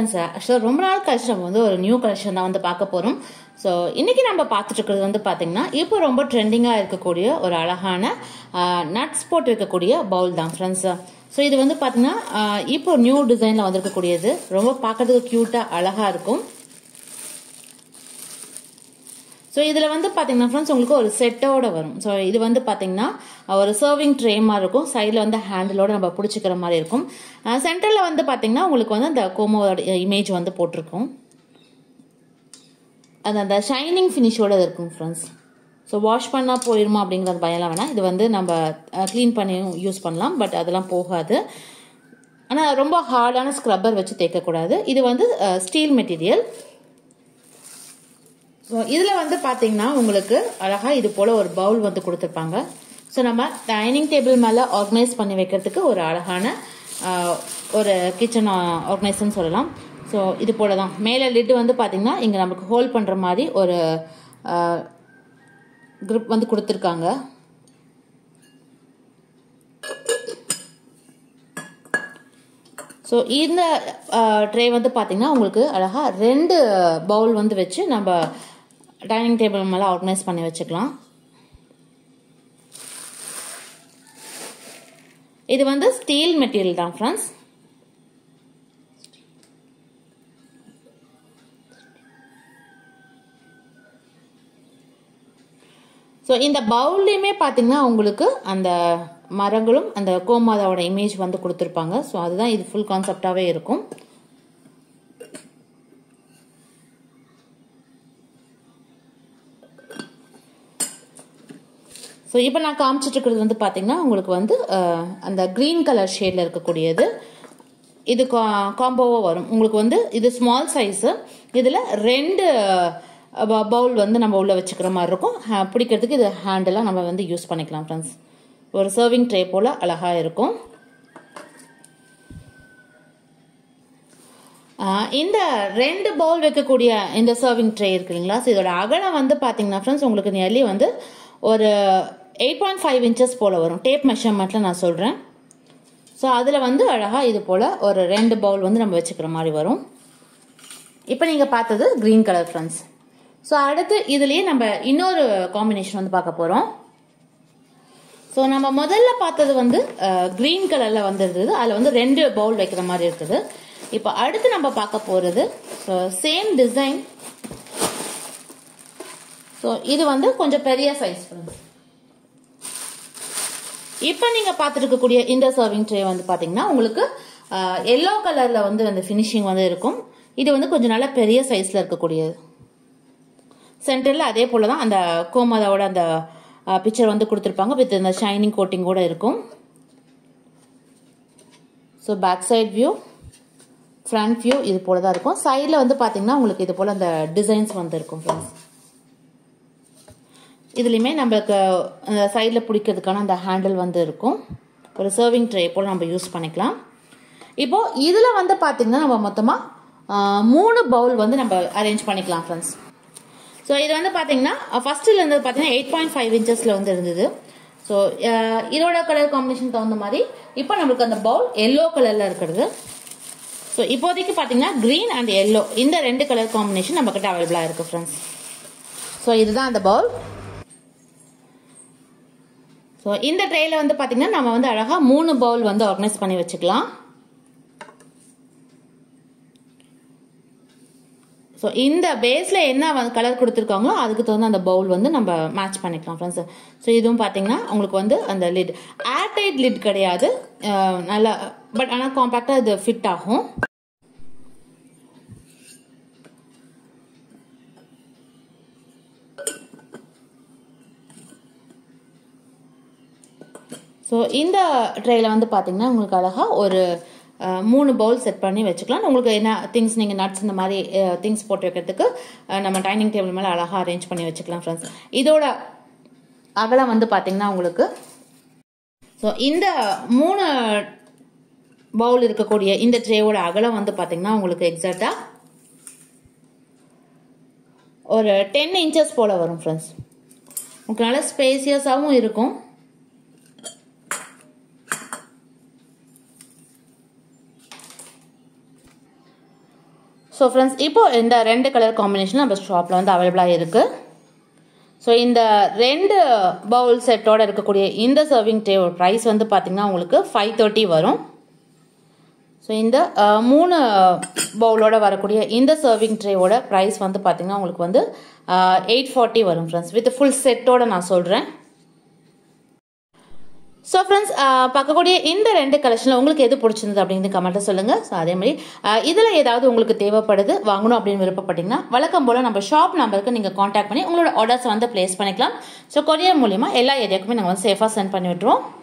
friends ஆக்சுவலாக ரொம்ப நாள் கழிச்சு நம்ம வந்து ஒரு நியூ கலெக்ஷன் தான் வந்து பார்க்க போகிறோம் ஸோ இன்னைக்கு நம்ம பார்த்துட்டு இருக்கிறது வந்து பார்த்தீங்கன்னா இப்போ ரொம்ப ட்ரெண்டிங்காக இருக்கக்கூடிய ஒரு அழகான நட்ஸ் போட்டு வைக்கக்கூடிய பவுல் தான் ஃப்ரெண்ட்ஸ் ஸோ இது வந்து பார்த்தீங்கன்னா ஆஹ், இப்போ நியூ டிசைனில் வந்திருக்கக்கூடியது ரொம்ப பார்க்கறதுக்கு க்யூட்டாக அழகாக இருக்கும் ஸோ இதில் வந்து பார்த்தீங்கன்னா ஃப்ரெண்ட்ஸ் உங்களுக்கு ஒரு செட்டோட வரும் ஸோ இது வந்து பார்த்தீங்கன்னா ஒரு சர்விங் ட்ரே மாதிரி இருக்கும் சைடில் வந்து ஹேண்டிலோட நம்ம பிடிச்சிக்கிற மாதிரி இருக்கும் சென்டரில் வந்து பார்த்தீங்கன்னா உங்களுக்கு வந்து அந்த கோமோட இமேஜ் வந்து போட்டிருக்கும் அது அந்த ஷைனிங் ஃபினிஷோட இருக்கும் ஃப்ரெண்ட்ஸ் ஸோ வாஷ் பண்ணால் போயிருமா அப்படிங்கிறது பயம்லாம் வேணாம் இது வந்து நம்ம க்ளீன் பண்ணி யூஸ் பண்ணலாம் பட் அதெல்லாம் போகாது ஆனால் ரொம்ப ஹார்டான ஸ்க்ரப்பர் வச்சு தேய்க்கக்கூடாது இது வந்து ஸ்டீல் மெட்டீரியல் ஸோ இதில் வந்து பார்த்தீங்கன்னா உங்களுக்கு அழகாக இது போல் ஒரு பவுல் வந்து கொடுத்துருப்பாங்க ஸோ நம்ம டைனிங் டேபிள் மேலே ஆர்கனைஸ் பண்ணி வைக்கிறதுக்கு ஒரு அழகான ஆஹ், ஒரு கிச்சன் ஆர்கனைசர்னு சொல்லலாம் ஸோ இது போல தான் மேலே லிட்டு வந்து பார்த்தீங்கன்னா இங்கே நமக்கு ஹோல்ட் பண்ணுற மாதிரி ஒரு grip வந்து கொடுத்துருக்காங்க ஸோ இந்த ட்ரே வந்து பார்த்தீங்கன்னா உங்களுக்கு அழகாக ரெண்டு பவுல் வந்து வச்சு நம்ம டைனிங் டேபிள் மேலே ஆர்கனைஸ் பண்ணி வச்சுக்கலாம் இது வந்து ஸ்டீல் மெட்டீரியல் தான் ஃப்ரெண்ட்ஸ் ஸோ இந்த பவுல்லையுமே பார்த்தீங்கன்னா உங்களுக்கு அந்த மரங்களும் அந்த கோமாதாவோட இமேஜ் வந்து கொடுத்துருப்பாங்க ஸோ அதுதான் இது ஃபுல் கான்செப்டாகவே இருக்கும் ஸோ இப்போ நான் காமிச்சிட்டு இருக்கிறது வந்து பார்த்தீங்கன்னா உங்களுக்கு வந்து அஹ், அந்த க்ரீன் கலர் ஷேடில் இருக்கக்கூடியது இது காம்போவாக வரும் உங்களுக்கு வந்து இது ஸ்மால் சைஸு இதில் ரெண்டு பவுல் வந்து நம்ம உள்ள வச்சுக்கிற மாதிரி இருக்கும் ஹே- பிடிக்கிறதுக்கு இது ஹேண்டெல்லாம் நம்ம வந்து யூஸ் பண்ணிக்கலாம் ஃப்ரெண்ட்ஸ் ஒரு சர்விங் ட்ரே போல் அழகாக இருக்கும் ஆஹ் இந்த ரெண்டு பவுல் வைக்கக்கூடிய இந்த சர்விங் ட்ரே இருக்கு இல்லைங்களா ஸோ இதோட அகலம் வந்து பார்த்தீங்கன்னா ஃப்ரெண்ட்ஸ் உங்களுக்கு நியர்லி வந்து ஒரு எயிட் பாயிண்ட் ஃபைவ் இன்ச்சஸ் போல் வரும் டேப் மெஷர்மெண்ட்டில் நான் சொல்கிறேன் ஸோ அதில் வந்து அழகாக இது போல் ஒரு ரெண்டு பவுல் வந்து நம்ம வச்சுக்கிற மாதிரி வரும் இப்போ நீங்கள் பார்த்தது க்ரீன் கலர் ஃப்ரெண்ட்ஸ் ஸோ அடுத்து இதுலேயே நம்ம இன்னொரு காம்பினேஷன் வந்து பார்க்க போகிறோம் ஸோ நம்ம முதல்ல பார்த்தது வந்து க்ரீன் கலரில் வந்துருந்தது அதில் வந்து ரெண்டு பவுல் வைக்கிற மாதிரி இருக்குது இப்போ அடுத்து நம்ம பார்க்க போகிறது ஸோ சேம் டிசைன் ஸோ இது வந்து கொஞ்சம் பெரிய சைஸ் ஃப்ரெண்ட்ஸ் இப்போ நீங்கள் பார்த்துருக்கக்கூடிய இந்த சர்விங் ட்ரே வந்து பார்த்தீங்கன்னா உங்களுக்கு எல்லோ கலரில் வந்து அந்த ஃபினிஷிங் வந்து இருக்கும் இது வந்து கொஞ்சம் நல்ல பெரிய சைஸில் இருக்கக்கூடியது சென்டரில் அதே போல் தான் அந்த கோமதாவோட அந்த பிக்சர் வந்து கொடுத்துருப்பாங்க வித் இந்த ஷைனிங் கோட்டிங் கூட இருக்கும் so back side view front view இது போல தான் இருக்கும் சைடில் வந்து பார்த்தீங்கன்னா உங்களுக்கு இது போல் அந்த டிசைன்ஸ் வந்து இருக்கும் ஃப்ரெண்ட்ஸ் இதுலேயுமே நம்மளுக்கு அந்த சைடில் பிடிக்கிறதுக்கான அந்த ஹேண்டில் வந்து இருக்கும் ஒரு சர்விங் ட்ரே போல் நம்ம யூஸ் பண்ணிக்கலாம் இப்போ இதில் வந்து பார்த்தீங்கன்னா நம்ம மொத்தமாக மூணு பவுல் வந்து நம்ம அரேஞ்ச் பண்ணிக்கலாம் ஃப்ரெண்ட்ஸ் ஸோ இது வந்து பார்த்தீங்கன்னா ஃபர்ஸ்ட்டில் இருந்தது பார்த்தீங்கன்னா எயிட் பாயிண்ட் ஃபைவ் இன்ச்சஸில் வந்து இருந்தது ஸோ இதோட கலர் காம்பினேஷன் தகுந்த மாதிரி இப்போ நம்மளுக்கு அந்த பவுல் எல்லோ கலரில் இருக்கிறது ஸோ இப்போதைக்கு பார்த்தீங்கன்னா க்ரீன் அண்ட் எல்லோ இந்த ரெண்டு கலர் காம்பினேஷன் நம்மக்கிட்ட அவைலபிளாக இருக்குது ஃப்ரெண்ட்ஸ் ஸோ இதுதான் அந்த பவுல் ஸோ இந்த ட்ரேயில் வந்து பார்த்தீங்கன்னா நம்ம வந்து அழகாக மூணு பவுல் வந்து ஆர்கனைஸ் பண்ணி வச்சுக்கலாம் ஸோ இந்த பேஸில் என்ன கலர் கொடுத்துருக்காங்களோ அதுக்கு தகுந்த அந்த பவுல் வந்து நம்ம மேட்ச் பண்ணிக்கலாம் ஃப்ரெண்ட்ஸ் ஸோ இதுவும் பார்த்தீங்கன்னா உங்களுக்கு வந்து அந்த லிட் ஏர்டைட் லிட் கிடையாது அஹ் நல்லா பட் ஆனால் காம்பேக்டாக இது ஃபிட் ஆகும் ஸோ இந்த ட்ரேயில் வந்து பார்த்தீங்கன்னா உங்களுக்கு அழகாக ஒரு அஹ், மூணு பவுல் செட் பண்ணி வச்சுக்கலாம் உங்களுக்கு என்ன திங்ஸ் நீங்கள் நட்ஸ் இந்த மாதிரி திங்ஸ் போட்டு வைக்கிறதுக்கு அஹ், நம்ம டைனிங் டேபிள் மேலே அழகாக அரேஞ்ச் பண்ணி வச்சுக்கலாம் ஃப்ரெண்ட்ஸ் இதோட அகலம் வந்து பார்த்தீங்கன்னா உங்களுக்கு ஸோ இந்த மூணு பவுல் இருக்கக்கூடிய இந்த ட்ரேவோட அகலம் வந்து பார்த்தீங்கன்னா உங்களுக்கு எக்ஸாக்டாக ஒரு டென் இன்ச்சஸ் போல் வரும் ஃப்ரெண்ட்ஸ் உங்களுக்கு நல்லா ஸ்பேசியஸாகவும் இருக்கும் ஸோ ஃப்ரெண்ட்ஸ் இப்போ இந்த ரெண்டு கலர் காம்பினேஷன் நம்ம ஷாப்பில் வந்து அவைலபிளாக இருக்குது ஸோ இந்த ரெண்டு பவுல் செட்டோட இருக்கக்கூடிய இந்த சர்விங் ட்ரே ப்ரைஸ் வந்து பார்த்திங்கன்னா உங்களுக்கு ஃபைவ் தேர்ட்டி வரும் ஸோ இந்த அஹ், மூணு பவுலோட வரக்கூடிய இந்த சர்விங் ட்ரேவோட ப்ரைஸ் வந்து பார்த்திங்கன்னா உங்களுக்கு வந்து எயிட் ஃபார்ட்டி வரும் ஃப்ரெண்ட்ஸ் வித் ஃபுல் செட்டோட நான் சொல்கிறேன் ஸோ ஃப்ரெண்ட்ஸ் பார்க்கக்கூடிய இந்த ரெண்டு கலெக்ஷனில் உங்களுக்கு எது பிடிச்சிருந்தது அப்படின்னு கமெண்ட்டில் சொல்லுங்கள் ஸோ அதே மாதிரி இதில் ஏதாவது உங்களுக்கு தேவைப்படுது வாங்கணும் அப்படின்னு விருப்பப்பட்டீங்கன்னா வழக்கம் போல் நம்ம ஷாப் நம்பருக்கு நீங்கள் காண்டாக்ட் பண்ணி உங்களோட ஆர்டர்ஸ் வந்து ப்ளேஸ் பண்ணிக்கலாம் ஸோ கொரியர் மூலிமா எல்லா ஏரியாவுக்குமே நாங்கள் வந்து சேஃபாக சென்ட் பண்ணி விட்டுருவோம்